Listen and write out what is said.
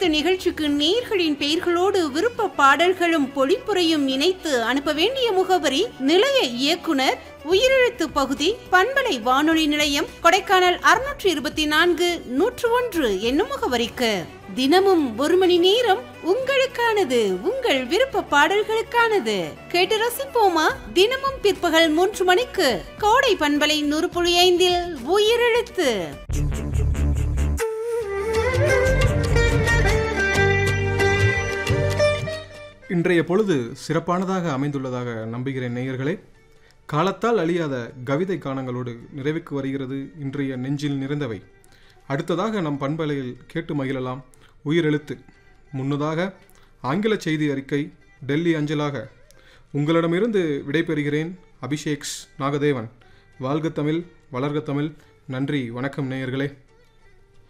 உயிரெழுத்து நிகழ்ச்சிக்கு நேர்களின் பெயர்களோடு விருப்ப பாடல்களும் பொழிப்புரையும் இணைத்து அனுப்ப வேண்டிய முகவரி நிலைய இயக்குனர் உயிரெழுத்து பகுதி பண்பலை வானொலி நிலையம் கொடைக்கானல் அறுநூற்று இருபத்தி நான்கு நூற்று ஒன்று என்னும் முகவரிக்கு தினமும் ஒரு மணி நேரம் உங்களுக்கானது உங்கள் விருப்ப பாடல்களுக்கானது கேட்டு ரசிப்போமா தினமும் பிற்பகல் மூன்று மணிக்கு கோடை பண்பலை நூறு புள்ளி ஐந்தில் உயிரெழுத்து இன்றைய பொழுது சிறப்பானதாக அமைந்துள்ளதாக நம்புகிறேன் நேயர்களே காலத்தால் அழியாத கவிதை கானங்களோடு நிறைவுக்கு வருகிறது இன்றைய நெஞ்சில் நிறைந்தவை அடுத்ததாக நம் பண்பலையில் கேட்டு மகிழலாம் உயிரெழுத்து முன்னதாக ஆங்கில செய்தி அறிக்கை டெல்லி அஞ்சலாக உங்களிடமிருந்து விடைபெறுகிறேன் அபிஷேக்ஸ் நாகதேவன் வாழ்க தமிழ் வளர்க தமிழ் நன்றி வணக்கம் நேயர்களே